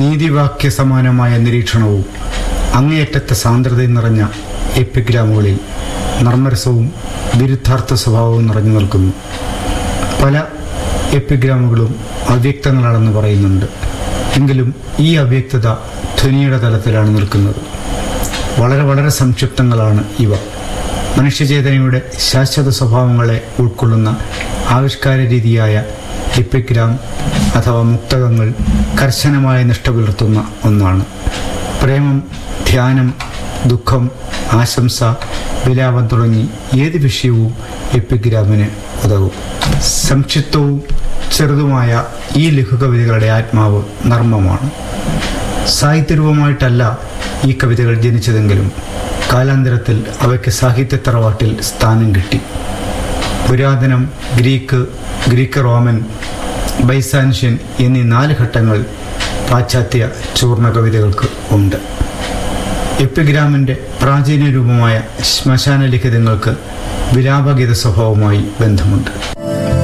നീതിവാക്യ സമാനമായ നിരീക്ഷണവും അങ്ങേയറ്റത്തെ സാന്ദ്രതയും നിറഞ്ഞ എപ്പിഗ്രാമുകളിൽ നർമ്മരസവും വിരുദ്ധാർത്ഥ സ്വഭാവവും നിറഞ്ഞു നിൽക്കുന്നു പല എപ്പിഗ്രാമുകളും അവ്യക്തങ്ങളാണെന്ന് പറയുന്നുണ്ട് എങ്കിലും ഈ അവ്യക്തത ധ്വനിയുടെ തലത്തിലാണ് നിൽക്കുന്നത് വളരെ വളരെ സംക്ഷിപ്തങ്ങളാണ് ഇവ മനുഷ്യചേതനയുടെ ശാശ്വത സ്വഭാവങ്ങളെ ഉൾക്കൊള്ളുന്ന ആവിഷ്കാര രീതിയായ എപ്പിഗ്രാം അഥവാ മുക്തകങ്ങൾ കർശനമായ നിഷ്ഠ പുലർത്തുന്ന ഒന്നാണ് പ്രേമം ധ്യാനം ദുഃഖം ആശംസ വിലാപം തുടങ്ങി ഏത് വിഷയവും എപ്പിഗ്രാമിന് ഉതകും സംക്ഷിപ്തവും ചെറുതുമായ ഈ ലഘുകവിതകളുടെ ആത്മാവ് നർമ്മമാണ് സാഹിത്യരൂപമായിട്ടല്ല ഈ കവിതകൾ ജനിച്ചതെങ്കിലും കാലാന്തരത്തിൽ അവയ്ക്ക് സാഹിത്യ തറവാട്ടിൽ സ്ഥാനം കിട്ടി പുരാതനം ഗ്രീക്ക് ഗ്രീക്ക് റോമൻ ബൈസാൻഷ്യൻ എന്നീ നാല് ഘട്ടങ്ങൾ പാശ്ചാത്യ ചൂർണ കവിതകൾക്ക് ഉണ്ട് എപ്പിഗ്രാമിൻ്റെ പ്രാചീന രൂപമായ ശ്മശാന ലിഖിതങ്ങൾക്ക് വിലാപഗീത സ്വഭാവവുമായി ബന്ധമുണ്ട്